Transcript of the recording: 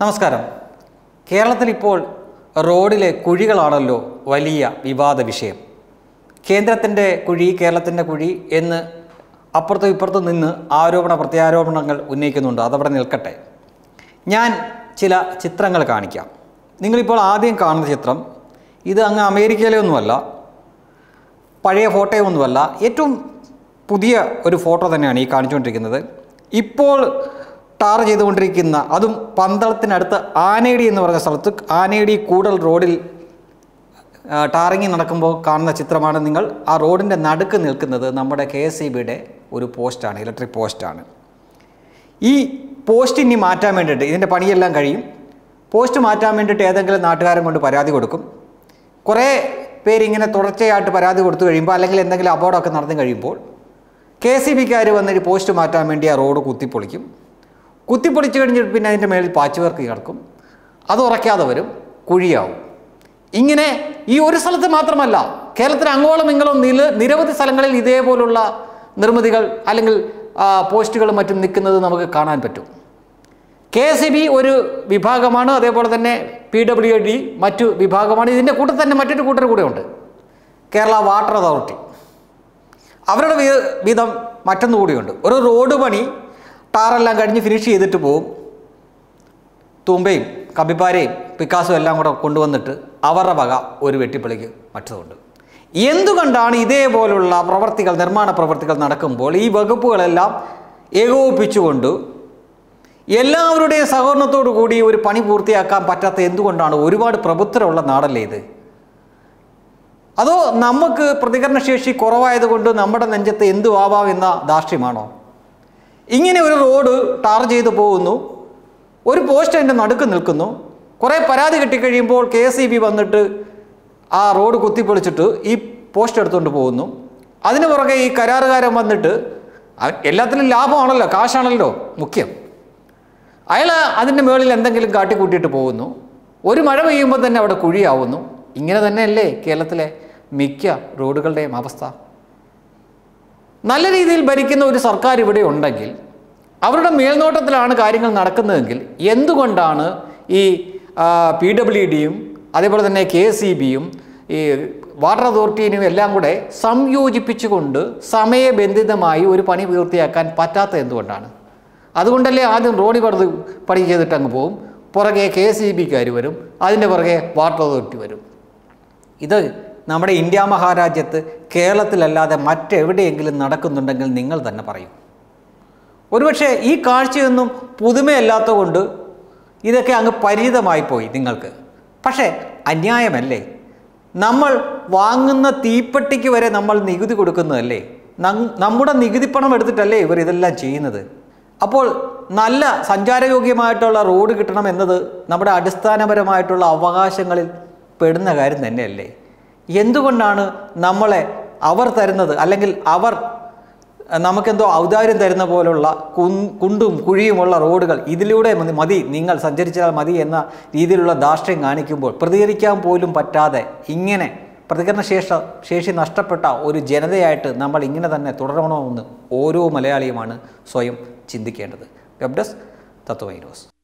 നമസ്കാരം കേരളത്തിൽ ഇപ്പോൾ റോഡിലെ കുഴികളാണല്ലോ വലിയ വിവാദ വിഷയം കേന്ദ്രത്തിൻ്റെ കുഴി കേരളത്തിൻ്റെ കുഴി എന്ന് അപ്പുറത്തും ഇപ്പുറത്തും നിന്ന് ആരോപണ പ്രത്യാരോപണങ്ങൾ ഉന്നയിക്കുന്നുണ്ട് അതവിടെ നിൽക്കട്ടെ ഞാൻ ചില ചിത്രങ്ങൾ കാണിക്കാം നിങ്ങളിപ്പോൾ ആദ്യം കാണുന്ന ചിത്രം ഇത് അങ്ങ് അമേരിക്കയിലെ ഒന്നുമല്ല പഴയ ഫോട്ടോയൊന്നുമല്ല ഏറ്റവും പുതിയ ഒരു ഫോട്ടോ തന്നെയാണ് ഈ കാണിച്ചുകൊണ്ടിരിക്കുന്നത് ഇപ്പോൾ ടാർ ചെയ്തുകൊണ്ടിരിക്കുന്ന അതും പന്തളത്തിനടുത്ത് ആനേടി എന്ന് പറഞ്ഞ സ്ഥലത്ത് ആനേടി കൂടൽ റോഡിൽ ആ, ടാറിങ് നടക്കുമ്പോൾ കാണുന്ന ചിത്രമാണ് നിങ്ങൾ ആ റോഡിൻ്റെ നടുക്ക് നിൽക്കുന്നത് നമ്മുടെ കെ എസ് ഇ ബിയുടെ ഒരു പോസ്റ്റാണ് ഇലക്ട്രിക് പോസ്റ്റാണ് ഈ പോസ്റ്റ് ഇനി മാറ്റാൻ വേണ്ടിയിട്ട് ഇതിൻ്റെ പണിയെല്ലാം കഴിയും പോസ്റ്റ് മാറ്റാൻ വേണ്ടിയിട്ട് ഏതെങ്കിലും നാട്ടുകാരൻ കൊണ്ട് പരാതി കൊടുക്കും കുറേ പേരിങ്ങനെ തുടർച്ചയായിട്ട് പരാതി കൊടുത്തു കഴിയുമ്പോൾ അല്ലെങ്കിൽ എന്തെങ്കിലും അപകടമൊക്കെ നടന്നു കഴിയുമ്പോൾ കെ സി ബിക്കാർ വന്നിട്ട് പോസ്റ്റ് മാറ്റാൻ വേണ്ടി ആ റോഡ് കുത്തിപ്പൊളിക്കും കുത്തിപ്പൊളിച്ച് കഴിഞ്ഞിട്ട് പിന്നെ അതിൻ്റെ മേളിൽ പാച്ച് വർക്ക് കിടക്കും അത് ഉറയ്ക്കാതെ വരും കുഴിയാവും ഇങ്ങനെ ഈ ഒരു സ്ഥലത്ത് മാത്രമല്ല കേരളത്തിൽ അങ്ങോളം ഇങ്ങോളം നില നിരവധി സ്ഥലങ്ങളിൽ ഇതേപോലുള്ള നിർമ്മിതികൾ അല്ലെങ്കിൽ ആ, പോസ്റ്റുകളും മറ്റും നിൽക്കുന്നത് നമുക്ക് കാണാൻ പറ്റും കെ എസ് ബി ഒരു വിഭാഗമാണ് അതേപോലെ തന്നെ പി ഡബ്ല്യു ഡി മറ്റു വിഭാഗമാണ് ഇതിൻ്റെ കൂട്ടത്തിൽ തന്നെ മറ്റൊരു കൂട്ടർ കൂടെ ഉണ്ട് കേരള വാട്ടർ അതോറിറ്റി അവരുടെ വീ- വീതം മറ്റൊന്നു കൂടിയുണ്ട് ഒരു റോഡ് പണി ടാറെല്ലാം കഴിഞ്ഞ് ഫിനിഷ് ചെയ്തിട്ട് പോവും തൂമ്പയും കബിപ്പാരയും പിക്കാസും എല്ലാം കൂടെ കൊണ്ടുവന്നിട്ട് അവരുടെ വക ഒരു വെട്ടിപ്പൊളിക്ക് മറ്റതുണ്ട് എന്തുകൊണ്ടാണ് ഇതേപോലുള്ള പ്രവർത്തികൾ നിർമ്മാണ പ്രവർത്തികൾ നടക്കുമ്പോൾ ഈ വകുപ്പുകളെല്ലാം ഏകോപിപ്പിച്ചുകൊണ്ട് എല്ലാവരുടെയും സഹകരണത്തോടു കൂടി ഒരു പണി പൂർത്തിയാക്കാൻ പറ്റാത്ത എന്തുകൊണ്ടാണ് ഒരുപാട് പ്രബുദ്ധരുള്ള നാടല്ലേ ഇത് അതോ നമുക്ക് പ്രതികരണശേഷി കുറവായതുകൊണ്ട് നമ്മുടെ നെഞ്ചത്ത് എന്തു ആവാം എന്ന ധാർഷ്ട്യമാണോ ഇങ്ങനെ ഒരു റോഡ് ടാർ ചെയ്തു പോകുന്നു ഒരു പോസ്റ്റ് അതിൻ്റെ നടുക്ക് നിൽക്കുന്നു കുറേ പരാതി കിട്ടിക്കഴിയുമ്പോൾ കെ എസ് ഇ ബി വന്നിട്ട് ആ റോഡ് കുത്തിപ്പൊളിച്ചിട്ട് ഈ പോസ്റ്റ് എടുത്തുകൊണ്ട് പോകുന്നു അതിന് പുറകെ ഈ കരാറുകാരൻ വന്നിട്ട് അ- എല്ലാത്തിനും ലാഭമാണല്ലോ കാശാണല്ലോ മുഖ്യം അയാൾ അതിൻ്റെ മുകളിൽ എന്തെങ്കിലും കാട്ടിക്കൂട്ടിയിട്ട് പോകുന്നു ഒരു മഴ പെയ്യുമ്പോൾ തന്നെ അവിടെ കുഴിയാവുന്നു ഇങ്ങനെ തന്നെയല്ലേ കേരളത്തിലെ മിക്ക റോഡുകളുടെയും അവസ്ഥ നല്ല രീതിയിൽ ഭരിക്കുന്ന ഒരു സർക്കാർ ഇവിടെ ഉണ്ടെങ്കിൽ അവരുടെ മേൽനോട്ടത്തിലാണ് കാര്യങ്ങൾ നടക്കുന്നതെങ്കിൽ എന്തുകൊണ്ടാണ് ഈ പി ഡബ്ല്യു ഡിയും അതേപോലെ തന്നെ കെ എസ് ഇ ബിയും ഈ വാട്ടർ അതോറിറ്റിയും എല്ലാം കൂടെ സംയോജിപ്പിച്ചുകൊണ്ട് സമയബന്ധിതമായി ഒരു പണി പൂർത്തിയാക്കാൻ പറ്റാത്ത എന്തുകൊണ്ടാണ് അതുകൊണ്ടല്ലേ ആദ്യം റോഡ് പണിത് പണി ചെയ്തിട്ട് അങ്ങ് പോകും പുറകെ കെ എസ് ഇ ബിക്കാർ വരും അതിൻ്റെ പുറകെ വാട്ടർ അതോറിറ്റി വരും ഇത് നമ്മുടെ ഇന്ത്യ മഹാരാജ്യത്ത് കേരളത്തിലല്ലാതെ മറ്റെവിടെയെങ്കിലും നടക്കുന്നുണ്ടെങ്കിൽ നിങ്ങൾ തന്നെ പറയും ഒരുപക്ഷെ ഈ കാഴ്ചയൊന്നും പുതുമയല്ലാത്ത കൊണ്ട് ഇതൊക്കെ അങ്ങ് പരിചിതമായി പോയി നിങ്ങൾക്ക് പക്ഷേ അന്യായമല്ലേ നമ്മൾ വാങ്ങുന്ന തീപ്പെട്ടിക്ക് വരെ നമ്മൾ നികുതി കൊടുക്കുന്നതല്ലേ നം- നമ്മുടെ നികുതി പണം എടുത്തിട്ടല്ലേ ഇവർ ഇതെല്ലാം ചെയ്യുന്നത് അപ്പോൾ നല്ല സഞ്ചാരയോഗ്യമായിട്ടുള്ള റോഡ് കിട്ടണം എന്നത് നമ്മുടെ അടിസ്ഥാനപരമായിട്ടുള്ള അവകാശങ്ങളിൽ പെടുന്ന കാര്യം തന്നെയല്ലേ എന്തുകൊണ്ടാണ് നമ്മളെ അവർ തരുന്നത് അല്ലെങ്കിൽ അവർ നമുക്കെന്തോ ഔദാര്യം തരുന്ന പോലുള്ള കുൻ- കുണ്ടും കുഴിയുമുള്ള റോഡുകൾ ഇതിലൂടെ മതി- മതി നിങ്ങൾ സഞ്ചരിച്ചാൽ മതി എന്ന രീതിയിലുള്ള ധാർഷ്ട്യം കാണിക്കുമ്പോൾ പ്രതികരിക്കാൻ പോലും പറ്റാതെ ഇങ്ങനെ പ്രതികരണശേഷ ശേഷി നഷ്ടപ്പെട്ട ഒരു ജനതയായിട്ട് നമ്മൾ ഇങ്ങനെ തന്നെ തുടരണമെന്ന് ഓരോ മലയാളിയുമാണ് സ്വയം ചിന്തിക്കേണ്ടത് വെബ് ഡെസ്ക് തത്വമൈ ന്യൂസ്